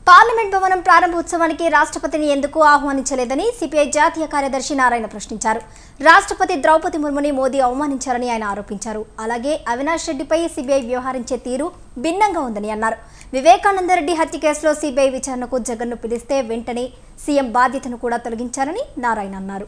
parliament భవనం ప్రారంభోత్సవానికి రాష్ట్రపతిని ఎందుకు ఆహ్వానించలేదని సిపిఐ జాతీయ కార్యదర్శి నారాయణ ప్రశ్నించారు రాష్ట్రపతి ద్రౌపది ముర్ముని మోదీ అవమానించారని ఆయన ఆరోపించారు అలాగే అవినాష్ రెడ్డిపై సిబిఐ వ్యవహరించే తీరు భిన్నంగా ఉందని అన్నారు వివేకానందరెడ్డి హత్య కేసులో సిబిఐ విచారణకు జగన్ను పిలిస్తే వెంటనే సీఎం బాధ్యతను కూడా తొలగించారని నారాయణ అన్నారు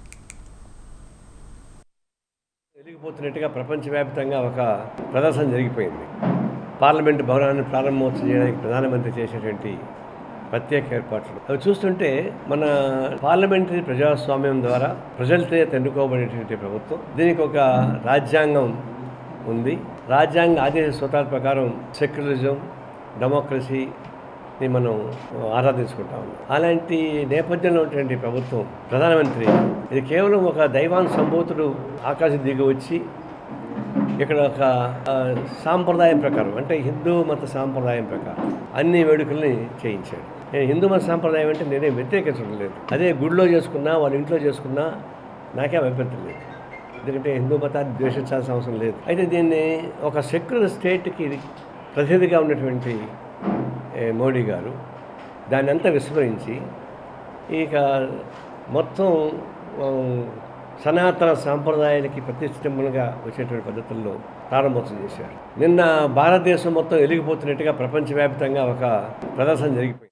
వెలిగిపోతున్నట్టుగా ప్రపంచవ్యాప్తంగా ఒక ప్రదర్శన జరిగిపోయింది పార్లమెంటు భవనాన్ని ప్రారంభోత్సవం చేయడానికి ప్రధానమంత్రి చేసేటువంటి ప్రత్యేక ఏర్పాట్లు అవి చూస్తుంటే మన పార్లమెంటరీ ప్రజాస్వామ్యం ద్వారా ప్రజలతో ఎన్నుకోబడినటువంటి ప్రభుత్వం దీనికి ఒక రాజ్యాంగం ఉంది రాజ్యాంగ ఆదేశ సూత్రాల ప్రకారం సెక్యులరిజం డెమోక్రసీని మనం ఆరాధించుకుంటా ఉన్నాం అలాంటి నేపథ్యంలో ఉన్నటువంటి ప్రభుత్వం ప్రధానమంత్రి ఇది కేవలం ఒక దైవాన్ సంభూతుడు ఆకాశం దిగి వచ్చి ఇక్కడ ఒక ఆ, సాంప్రదాయం ప్రకారం అంటే హిందూ మత సాంప్రదాయం ప్రకారం అన్ని వేడుకల్ని చేయించాడు నేను హిందూ మత సాంప్రదాయం అంటే నేనేం వ్యతిరేకించడం లేదు అదే గుడిలో చేసుకున్నా వాళ్ళ ఇంట్లో చేసుకున్నా నాకేం అభ్యంతరం లేదు ఎందుకంటే హిందూ మతాన్ని ద్వేషించాల్సిన అవసరం లేదు అయితే దీన్ని ఒక సెక్యులర్ స్టేట్కి ప్రతినిధిగా ఉన్నటువంటి ఏ, మోడీ గారు దాన్ని అంతా విస్మరించి ఇక మొత్తం ఆ, సనాతన సాంప్రదాయానికి ప్రతిష్టంభనగా వచ్చేటువంటి పద్ధతుల్లో ప్రారంభోత్సవం చేశారు నిన్న భారతదేశం మొత్తం వెలిగిపోతున్నట్టుగా ప్రపంచవ్యాప్తంగా ఒక ప్రదర్శన జరిగిపోయింది